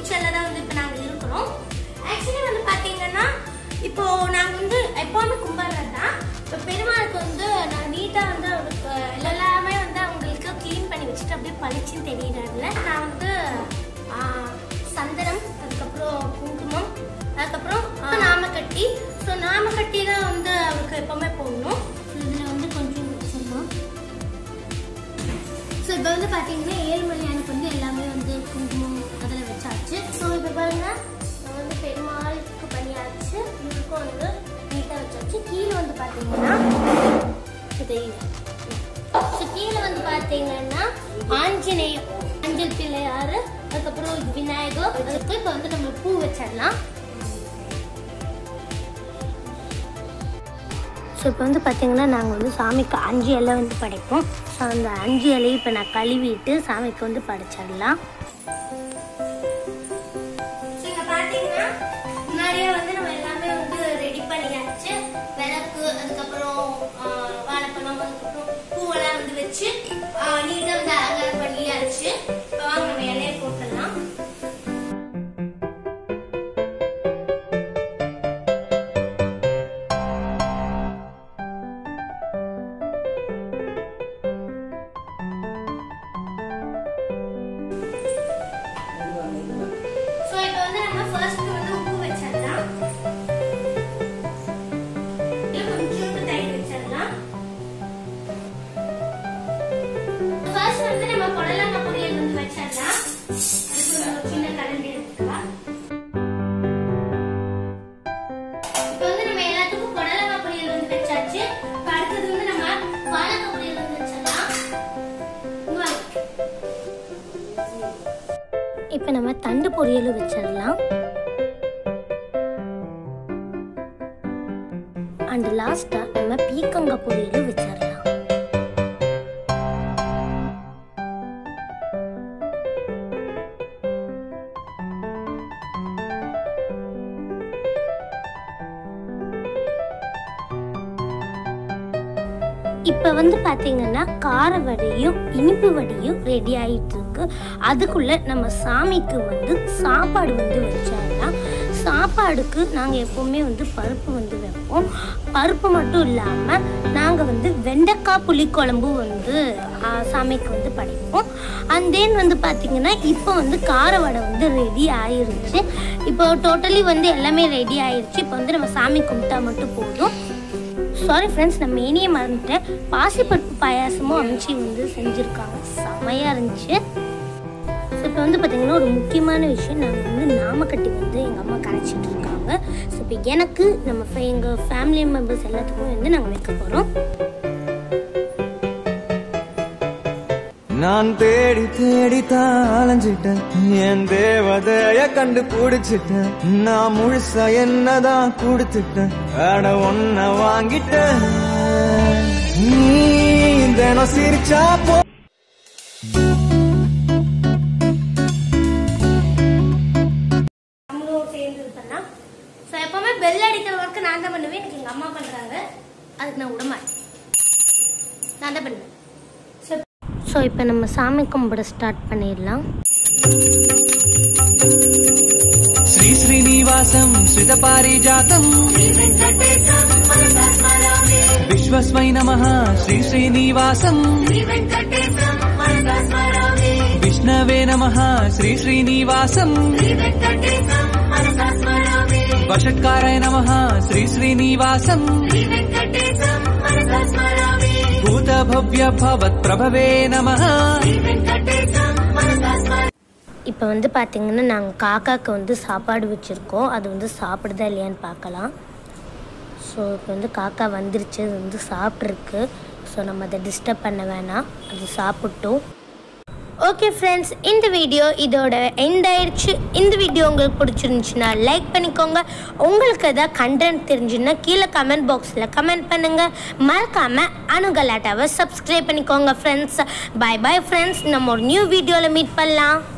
ஃபியூச்சரில் தான் வந்து இப்போ நாங்கள் இருக்கிறோம் ஆக்சுவலி வந்து பார்த்தீங்கன்னா இப்போ நாங்கள் வந்து எப்போவுமே கும்பிட்றது தான் இப்போ பெருமாளுக்கு வந்து நான் நீட்டாக வந்து அவருக்கு எல்லாமே வந்து அவங்களுக்கு க்ளீன் பண்ணி வச்சுட்டு அப்படியே பளிச்சுன்னு தெரியுறதுல நான் வந்து ஆ, சந்தனம் அதுக்கப்புறம் குங்குமம் அதுக்கப்புறம் ஆ, நாமக்கட்டி ஸோ நாமக்கட்டி தான் வந்து அவருக்கு எப்போவுமே போடணும் இதில் வந்து கொஞ்சம் வச்சிடணும் ஸோ இப்போ வந்து பார்த்தீங்கன்னா ஏழுமலையானுக்கு வந்து எல்லாமே வந்து குங்குமம் அதில் வச்சாச்சு ஸோ இப்போ பாருங்க நான் வந்து பெருமாளுக்கு பண்ணியாச்சு இவருக்கும் வந்து நீட்டாக வச்சாச்சு கீழே வந்து பார்த்தீங்கன்னா இது ஸோ கீழே வந்து பார்த்தீங்கன்னா ஆஞ்சநேயம் அஞ்சல் பிள்ளையார் அதுக்கப்புறம் விநாயகர் அதுக்கு இப்போ வந்து நம்ம பூ வச்சிடலாம் ஸோ இப்போ வந்து பார்த்தீங்கன்னா நாங்கள் வந்து சாமிக்கு அஞ்சு இலை வந்து படைப்போம் ஸோ அந்த அஞ்சு இலையை இப்போ நான் கழுவிட்டு சாமிக்கு வந்து படைச்சிடலாம் பார்த்தீங்கன்னா முன்னாடியே வந்து நம்ம எல்லாமே வந்து ரெடி பண்ணியாச்சு விளக்கு அதுக்கப்புறம் வாழைப்பழம் அதுக்கப்புறம் பூவெல்லாம் வந்து வச்சு நீட்டாக வந்து அலங்காரம் பண்ணியாச்சு இப்போ வாங்க நம்ம இலையை போட்டுடலாம் ஸோ இப்போ வந்து நம்ம ஃபர்ஸ்ட் வந்து உப்பு வச்சிடலாம் இதுல கொஞ்சோண்டு தயிர் வச்சிடலாம் ஃபர்ஸ்ட் வந்து நம்ம புடலங்காய் பொரியல் வந்து வச்சிடலாம் அதுக்கு ஒரு சின்ன கரண்டி எடுத்துக்கலாம் இப்போ வந்து நம்ம எல்லாத்துக்கும் புடலங்காய் பொரியல் வந்து வச்சாச்சு இப்போ அடுத்தது வந்து நம்ம வாழைக்காய் பொரியல் வந்து வச்சிடலாம் இங்க வாங்க. இப்போ நம்ம தண்டு பொரியலும் வச்சிடலாம் அண்ட் லாஸ்டா நம்ம பீக்கங்காய் பொரியலும் வச்சிடலாம் இப்போ வந்து பார்த்தீங்கன்னா கார வடையும் இனிப்பு வடையும் ரெடி ஆயிட்டு இருக்கு அதுக்குள்ள நம்ம சாமிக்கு வந்து சாப்பாடு வந்து வச்சிடலாம் சாப்பாடுக்கு நாங்கள் எப்போவுமே வந்து பருப்பு வந்து வைப்போம் பருப்பு மட்டும் இல்லாமல் நாங்கள் வந்து வெண்டைக்காய் புளிக்குழம்பு வந்து ஆ, சாமிக்கு வந்து படைப்போம் அண்ட் தென் வந்து பார்த்தீங்கன்னா இப்போ வந்து கார வடை வந்து ரெடி ஆயிருச்சு இப்போ டோட்டலி வந்து எல்லாமே ரெடி ஆயிருச்சு இப்போ வந்து நம்ம சாமி கும்பிட்டா மட்டும் போதும் சாரி ஃப்ரெண்ட்ஸ் நான் மேனியே மறந்துட்டேன் பாசிப்பருப்பு பாயாசமும் அமிச்சி வந்து செஞ்சுருக்காங்க செமையாக இருந்துச்சு ஸோ இப்போ வந்து பார்த்தீங்கன்னா ஒரு முக்கியமான விஷயம் நாங்கள் வந்து நாமக்கட்டி வந்து எங்கள் அம்மா கரைச்சிட்டு இருக்காங்க ஸோ இப்போ எனக்கு நம்ம ஃபே- எங்கள் ஃபேமிலி மெம்பர்ஸ் எல்லாத்துக்குமே வந்து நாங்கள் வைக்க போகிறோம் நான் தேடி தேடி தான் அலைஞ்சிட்டேன் என் தேவதைய கண்டுபிடிச்சிட்டேன் நான் முழுசா என்னதான் கொடுத்துட்டேன் அட ஒன்ன வாங்கிட்டேன் நீ தினம் சிரிச்சா போ நம்மளும் சேர்ந்து இது பண்ணலாம் ஸோ எப்போவுமே பெல் அடிக்கிற ஒர்க்கு நான் தான் பண்ணுவேன் எனக்கு எங்கள் அம்மா பண்ணுறாங்க அதுக்கு நான் விடமாட்டேன் நான் தான் பண்ணுவேன் ஸோ ஸோ இப்போ நம்ம சாமி கும்பிட ஸ்டார்ட் பண்ணிடலாம் శ్రీ శ్రీనివాసం శ్రిత పారిజాతం విశ్వస్మై నమ శ్రీ శ్రీనివాసం విష్ణవే నమ శ్రీ శ్రీనివాసం వషట్కారాయ నమ శ్రీ శ్రీనివాసం భూత భవ్య భవత్ ప్రభవే నమ இப்போ வந்து பார்த்தீங்கன்னா நாங்கள் காக்காக்கு வந்து சாப்பாடு வச்சுருக்கோம் அது வந்து சாப்பிடுதா இல்லையான்னு பார்க்கலாம் ஸோ இப்போ வந்து காக்கா வந்துருச்சு அது வந்து சாப்பிட்ருக்கு ஸோ நம்ம அதை டிஸ்டர்ப் பண்ண வேணாம் அது சாப்பிட்டோம் ஓகே ஃப்ரெண்ட்ஸ் இந்த வீடியோ இதோட எண்ட் ஆயிடுச்சு இந்த வீடியோ உங்களுக்கு பிடிச்சிருந்துச்சுன்னா லைக் பண்ணிக்கோங்க உங்களுக்கு எதாவது கண்டென்ட் தெரிஞ்சுன்னா கீழே கமெண்ட் பாக்ஸில் கமெண்ட் பண்ணுங்கள் மறக்காமல் அணுகலாட்டாவை சப்ஸ்கிரைப் பண்ணிக்கோங்க ஃப்ரெண்ட்ஸ் பை பை ஃப்ரெண்ட்ஸ் நம்ம ஒரு நியூ வீடியோவில் மீட் பண்ணலாம்